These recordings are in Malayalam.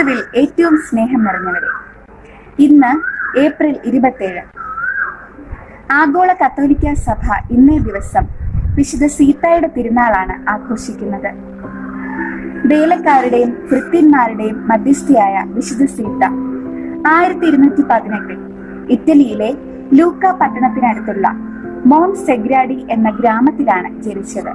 ക്രിസ്തുവിൽ ഏറ്റവും സ്നേഹം നിറഞ്ഞവരെ ഇന്ന് ഏപ്രിൽ ഇരുപത്തേഴ് ആഗോള കത്തോലിക്ക സഭ ഇന്നേ ദിവസം വിശുദ്ധ സീതായുടെ തിരുനാളാണ് ആഘോഷിക്കുന്നത് വേലക്കാരുടെയും ഭൃത്യന്മാരുടെയും മധ്യസ്ഥയായ വിശുദ്ധ സീത ആയിരത്തി ഇരുന്നൂറ്റി പതിനെട്ടിൽ ഇറ്റലിയിലെ ലൂക്ക പട്ടണത്തിനടുത്തുള്ള മോൺ സെഗ്രാഡി എന്ന ഗ്രാമത്തിലാണ് ജനിച്ചത്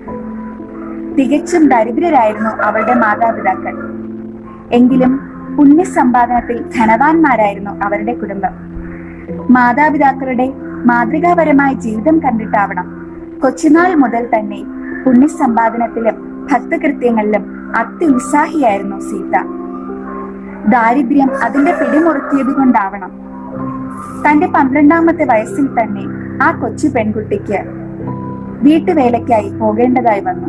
തികച്ചും ദരിദ്രരായിരുന്നു അവരുടെ മാതാപിതാക്കൾ എങ്കിലും പുണ്യസമ്പാദനത്തിൽ ധനവാന്മാരായിരുന്നു അവരുടെ കുടുംബം മാതാപിതാക്കളുടെ മാതൃകാപരമായ ജീവിതം കണ്ടിട്ടാവണം കൊച്ചുനാൾ മുതൽ തന്നെ പുണ്യസമ്പാദനത്തിലും ഭക്തകൃത്യങ്ങളിലും അത്യുത്സാഹിയായിരുന്നു സീത ദാരിദ്ര്യം അതിന്റെ പിടിമുറുക്കിയത് കൊണ്ടാവണം തന്റെ പന്ത്രണ്ടാമത്തെ വയസ്സിൽ തന്നെ ആ കൊച്ചു പെൺകുട്ടിക്ക് വീട്ടുവേലയ്ക്കായി പോകേണ്ടതായി വന്നു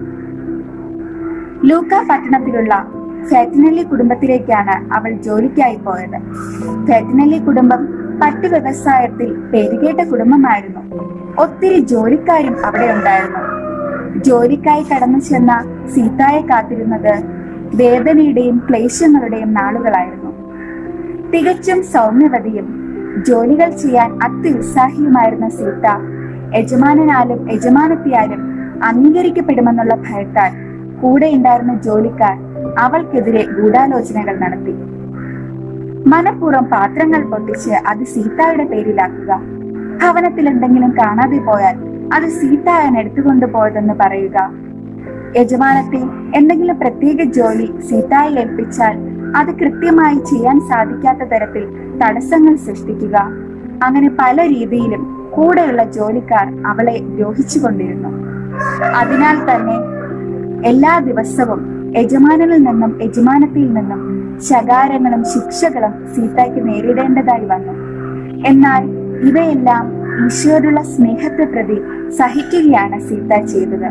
ലൂക്ക പട്ടണത്തിലുള്ള ഫാറ്റിനല്ലി കുടുംബത്തിലേക്കാണ് അവൾ ജോലിക്കായി പോയത് ഫാറ്റിനല്ലി കുടുംബം പട്ടു വ്യവസായത്തിൽ പേരുകേട്ട കുടുംബമായിരുന്നു ഒത്തിരി ജോലിക്കാരും അവിടെ ഉണ്ടായിരുന്നു ജോലിക്കായി കടന്നു ചെന്ന സീതായെ കാത്തിരുന്നത് വേദനയുടെയും ക്ലേശങ്ങളുടെയും നാളുകളായിരുന്നു തികച്ചും സൗമ്യവതിയും ജോലികൾ ചെയ്യാൻ അത്യുത്സാഹിയുമായിരുന്ന സീത യജമാനനാലും യജമാനത്തിയാലും അംഗീകരിക്കപ്പെടുമെന്നുള്ള ഭയത്താൽ കൂടെ ഉണ്ടായിരുന്ന ജോലിക്കാർ അവൾക്കെതിരെ ഗൂഢാലോചനകൾ നടത്തി മനഃപൂർവ്വം പാത്രങ്ങൾ പൊട്ടിച്ച് അത് സീതായുടെ പേരിലാക്കുക ഭവനത്തിൽ എന്തെങ്കിലും കാണാതെ പോയാൽ അത് സീതായൻ എടുത്തുകൊണ്ടു പോയതെന്ന് പറയുക യജമാനത്തെ എന്തെങ്കിലും പ്രത്യേക ജോലി സീതായി ഏൽപ്പിച്ചാൽ അത് കൃത്യമായി ചെയ്യാൻ സാധിക്കാത്ത തരത്തിൽ തടസ്സങ്ങൾ സൃഷ്ടിക്കുക അങ്ങനെ പല രീതിയിലും കൂടെയുള്ള ജോലിക്കാർ അവളെ ദ്രോഹിച്ചുകൊണ്ടിരുന്നു അതിനാൽ തന്നെ എല്ലാ ദിവസവും യജമാനനിൽ നിന്നും യജമാനത്തിൽ നിന്നും ശകാരങ്ങളും ശിക്ഷകളും സീതയ്ക്ക് നേരിടേണ്ടതായി വന്നു എന്നാൽ ഇവയെല്ലാം ഈശോയോടുള്ള സ്നേഹത്തെ പ്രതി സഹിക്കുകയാണ് സീത ചെയ്തത്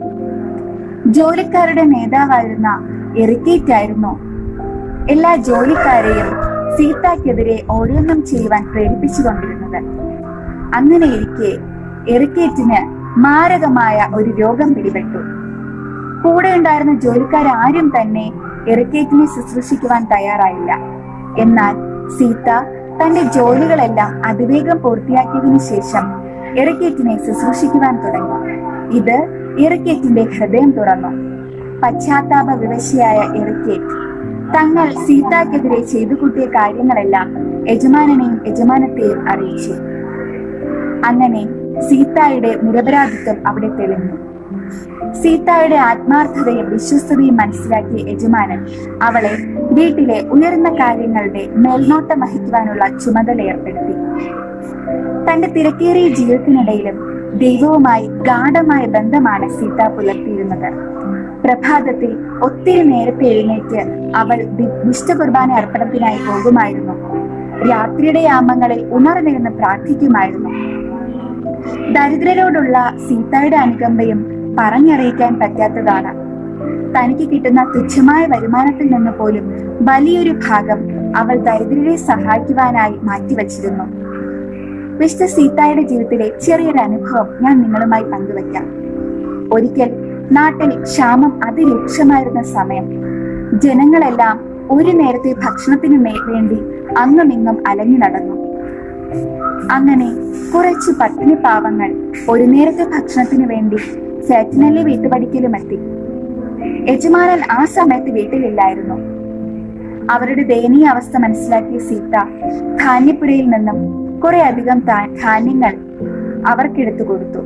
ജോലിക്കാരുടെ നേതാവായിരുന്ന എറിക്കേറ്റ് ആയിരുന്നു എല്ലാ ജോലിക്കാരെയും സീതയ്ക്കെതിരെ ഓരോന്നും ചെയ്യുവാൻ പ്രേരിപ്പിച്ചുകൊണ്ടിരുന്നത് അങ്ങനെ ഇരിക്കെ എറിക്കേറ്റിന് മാരകമായ ഒരു രോഗം പിടിപെട്ടു കൂടെ ഉണ്ടായിരുന്ന ജോലിക്കാരും തന്നെ എറിക്കേറ്റിനെ ശുശ്രൂഷിക്കുവാൻ തയ്യാറായില്ല എന്നാൽ സീത തന്റെ ജോലികളെല്ലാം അതിവേഗം പൂർത്തിയാക്കിയതിനു ശേഷം എറിക്കേറ്റിനെ ശുശ്രൂഷിക്കുവാൻ തുടങ്ങി ഇത് എറിക്കേറ്റിന്റെ ഹൃദയം തുറന്നു പശ്ചാത്താപ വിവശയായ എറിക്കേറ്റ് തങ്ങൾ സീതാക്കെതിരെ ചെയ്തു കൂട്ടിയ കാര്യങ്ങളെല്ലാം യജമാനനെയും യജമാനത്തെയും അറിയിച്ചു അങ്ങനെ സീതായുടെ നിരപരാധിത്വം അവിടെ തെളിഞ്ഞു സീതായുടെ ആത്മാർത്ഥതയും വിശ്വസ്തതയും മനസ്സിലാക്കിയ യജമാനൻ അവളെ വീട്ടിലെ ഉയർന്ന കാര്യങ്ങളുടെ മേൽനോട്ടം വഹിക്കുവാനുള്ള ചുമതല ഏർപ്പെടുത്തി തന്റെ തിരക്കേറിയ ജീവിതത്തിനിടയിലും ദൈവവുമായി ഗാഠമായ ബന്ധമാണ് സീത പുലർത്തിയിരുന്നത് പ്രഭാതത്തിൽ ഒത്തിരി നേരത്തെ എഴുന്നേറ്റ് അവൾ വി- വിശുദ്ധ കുർബാന അർപ്പണത്തിനായി പോകുമായിരുന്നു രാത്രിയുടെ യാമങ്ങളിൽ ഉണർന്നിരുന്ന് പ്രാർത്ഥിക്കുമായിരുന്നു ദരിദ്രരോടുള്ള സീതയുടെ അനുകമ്പയും പറഞ്ഞറിയിക്കാൻ പറ്റാത്തതാണ് തനിക്ക് കിട്ടുന്ന തുച്ഛമായ വരുമാനത്തിൽ നിന്ന് പോലും വലിയൊരു ഭാഗം അവൾ ദരിദ്രരെ സഹായിക്കുവാനായി മാറ്റിവച്ചിരുന്നു വിശുദ്ധ സീതായുടെ ജീവിതത്തിലെ ചെറിയൊരു അനുഭവം ഞാൻ നിങ്ങളുമായി പങ്കുവയ്ക്കാം ഒരിക്കൽ നാട്ടിൽ ക്ഷാമം അതിരൂക്ഷമായിരുന്ന സമയം ജനങ്ങളെല്ലാം ഒരു നേരത്തെ ഭക്ഷണത്തിനു മേ- വേണ്ടി അങ്ങുമിങ്ങും അലഞ്ഞു നടന്നു അങ്ങനെ കുറച്ചു പട്ടിണി പാവങ്ങൾ ഒരു നേരത്തെ ഭക്ഷണത്തിനു വേണ്ടി ഫാറ്റിനല്ലി വീട്ടുപടിക്കലുമെത്തി യജമാനൻ ആ സമയത്ത് വീട്ടിലില്ലായിരുന്നു അവരുടെ ദയനീയ അവസ്ഥ മനസ്സിലാക്കിയ സീത ധാന്യപ്പുരയിൽ നിന്നും കുറെ അധികം ധാ- ധാന്യങ്ങൾ അവർക്കെടുത്തു കൊടുത്തു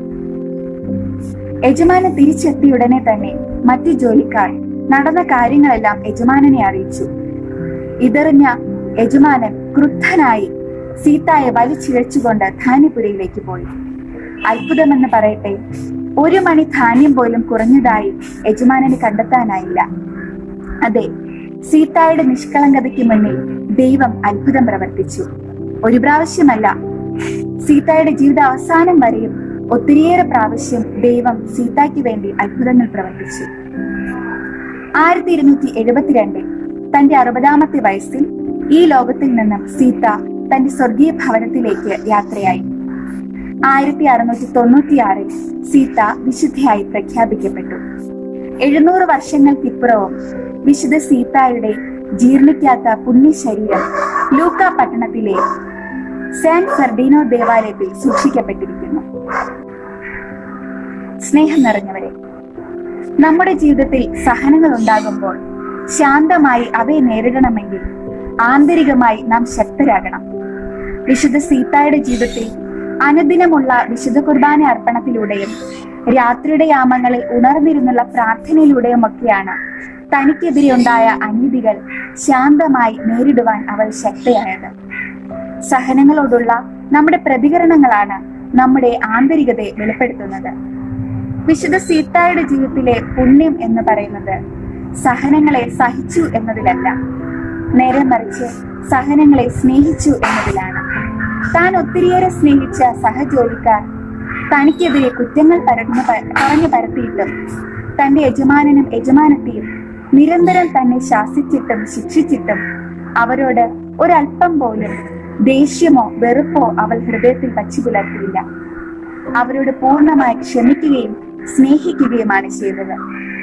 യജമാനൻ തിരിച്ചെത്തിയ ഉടനെ തന്നെ മറ്റു ജോലിക്കാർ നടന്ന കാര്യങ്ങളെല്ലാം യജമാനനെ അറിയിച്ചു ഇതറിഞ്ഞ യജമാനൻ ക്രുദ്ധനായി സീതായെ വലിച്ചിഴച്ചുകൊണ്ട് ധാന്യപുരയിലേക്ക് പോയി അത്ഭുതമെന്ന് പറയട്ടെ ഒരു മണി ധാന്യം പോലും കുറഞ്ഞതായി യജമാനന് കണ്ടെത്താനായില്ല അതെ സീതായുടെ നിഷ്കളങ്കതയ്ക്ക് മുന്നിൽ ദൈവം അത്ഭുതം പ്രവർത്തിച്ചു ഒരു പ്രാവശ്യമല്ല സീതായുടെ ജീവിത അവസാനം വരെയും ഒത്തിരിയേറെ പ്രാവശ്യം ദൈവം സീതയ്ക്ക് വേണ്ടി അത്ഭുതങ്ങൾ പ്രവർത്തിച്ചു ആയിരത്തി ഇരുന്നൂറ്റി എഴുപത്തിരണ്ടിൽ തന്റെ അറുപതാമത്തെ വയസ്സിൽ ഈ ലോകത്തിൽ നിന്നും സീത തന്റെ സ്വർഗീയ ഭവനത്തിലേക്ക് യാത്രയായി ആയിരത്തി അറുന്നൂറ്റി തൊണ്ണൂറ്റിയാറിൽ സീത വിശുദ്ധയായി പ്രഖ്യാപിക്കപ്പെട്ടു എഴുന്നൂറ് വർഷങ്ങൾക്കിപ്പുറവും വിശുദ്ധ സീതായുടെ ജീർണിക്കാത്ത പുണ്യ ശരീരം ലൂക്ക പട്ടണത്തിലെ സാൻ ഫെർഡിനോ ദേവാലയത്തിൽ സൂക്ഷിക്കപ്പെട്ടിരിക്കുന്നു സ്നേഹം നിറഞ്ഞവരെ നമ്മുടെ ജീവിതത്തിൽ സഹനങ്ങൾ ഉണ്ടാകുമ്പോൾ ശാന്തമായി അവയെ നേരിടണമെങ്കിൽ ആന്തരികമായി നാം ശക്തരാകണം വിശുദ്ധ സീതായുടെ ജീവിതത്തിൽ അനുദിനമുള്ള വിശുദ്ധ കുർബാന അർപ്പണത്തിലൂടെയും രാത്രിയുടെ യാമങ്ങളിൽ ഉണർന്നിരുന്നുള്ള പ്രാർത്ഥനയിലൂടെയുമൊക്കെയാണ് തനിക്കെതിരെ ഉണ്ടായ അനീതികൾ ശാന്തമായി നേരിടുവാൻ അവൾ ശക്തയായത് സഹനങ്ങളോടുള്ള നമ്മുടെ പ്രതികരണങ്ങളാണ് നമ്മുടെ ആന്തരികതയെ വെളിപ്പെടുത്തുന്നത് വിശുദ്ധ സീതായുടെ ജീവിതത്തിലെ പുണ്യം എന്ന് പറയുന്നത് സഹനങ്ങളെ സഹിച്ചു എന്നതിലല്ല നേരെ മറിച്ച് സഹനങ്ങളെ സ്നേഹിച്ചു എന്നതിലാണ് താൻ ഒത്തിരിയേറെ സ്നേഹിച്ച സഹജോലിക്കാർ തനിക്കെതിരെ കുറ്റങ്ങൾ പറഞ്ഞു പറഞ്ഞു പരത്തിയിട്ടും തന്റെ യജമാനനും യജമാനത്തെയും നിരന്തരം തന്നെ ശാസിച്ചിട്ടും ശിക്ഷിച്ചിട്ടും അവരോട് ഒരല്പം പോലും ദേഷ്യമോ വെറുപ്പോ അവൾ ഹൃദയത്തിൽ വച്ചു പുലർത്തിയില്ല അവരോട് പൂർണ്ണമായി ക്ഷമിക്കുകയും സ്നേഹിക്കുകയുമാണ് ചെയ്തത്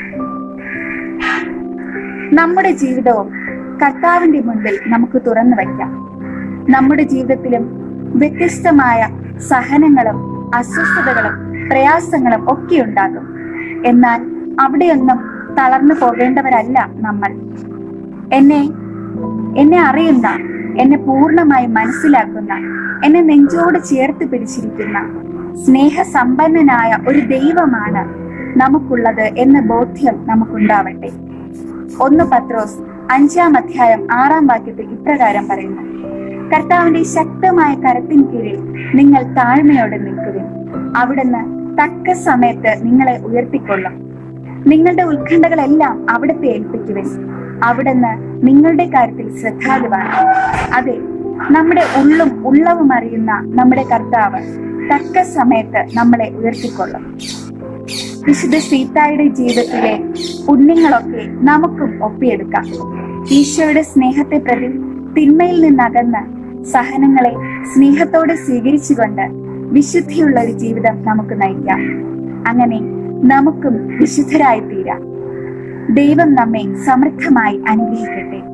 നമ്മുടെ ജീവിതവും കർത്താവിന്റെ മുൻപിൽ നമുക്ക് തുറന്നു വയ്ക്കാം നമ്മുടെ ജീവിതത്തിലും വ്യത്യസ്തമായ സഹനങ്ങളും അസ്വസ്ഥതകളും പ്രയാസങ്ങളും ഒക്കെ ഉണ്ടാകും എന്നാൽ അവിടെയൊന്നും തളർന്നു പോകേണ്ടവരല്ല നമ്മൾ എന്നെ എന്നെ അറിയുന്ന എന്നെ പൂർണ്ണമായി മനസ്സിലാക്കുന്ന എന്നെ നെഞ്ചോട് ചേർത്ത് പിടിച്ചിരിക്കുന്ന സ്നേഹസമ്പന്നനായ ഒരു ദൈവമാണ് നമുക്കുള്ളത് എന്ന ബോധ്യം നമുക്കുണ്ടാവട്ടെ ഒന്ന് പത്രോസ് അഞ്ചാം അധ്യായം ആറാം വാക്യത്തിൽ ഇപ്രകാരം പറയുന്നു കർത്താവിന്റെ ശക്തമായ കരത്തിൻ കീഴിൽ നിങ്ങൾ താഴ്മയോടെ നിൽക്കുവിൻ അവിടുന്ന് തക്ക സമയത്ത് നിങ്ങളെ ഉയർത്തിക്കൊള്ളും നിങ്ങളുടെ ഉത്കണ്ഠകളെല്ലാം അവിടുത്തെ ഏൽപ്പിക്കുവിൻ അവിടുന്ന് നിങ്ങളുടെ കാര്യത്തിൽ ശ്രദ്ധാലുവാണ് അതെ നമ്മുടെ ഉള്ളും ഉള്ളവും അറിയുന്ന നമ്മുടെ കർത്താവ് തക്ക സമയത്ത് നമ്മളെ ഉയർത്തിക്കൊള്ളും വിശുദ്ധ സീതായുടെ ജീവിതത്തിലെ പുണ്യങ്ങളൊക്കെ നമുക്കും ഒപ്പിയെടുക്കാം ഈശോയുടെ സ്നേഹത്തെ പ്രതി തിന്മയിൽ നിന്നകന്ന് സഹനങ്ങളെ സ്നേഹത്തോടെ സ്വീകരിച്ചുകൊണ്ട് വിശുദ്ധിയുള്ള ഒരു ജീവിതം നമുക്ക് നയിക്കാം അങ്ങനെ നമുക്കും വിശുദ്ധരായി തീരാം ദൈവം നമ്മെ സമൃദ്ധമായി അനുഗ്രഹിക്കട്ടെ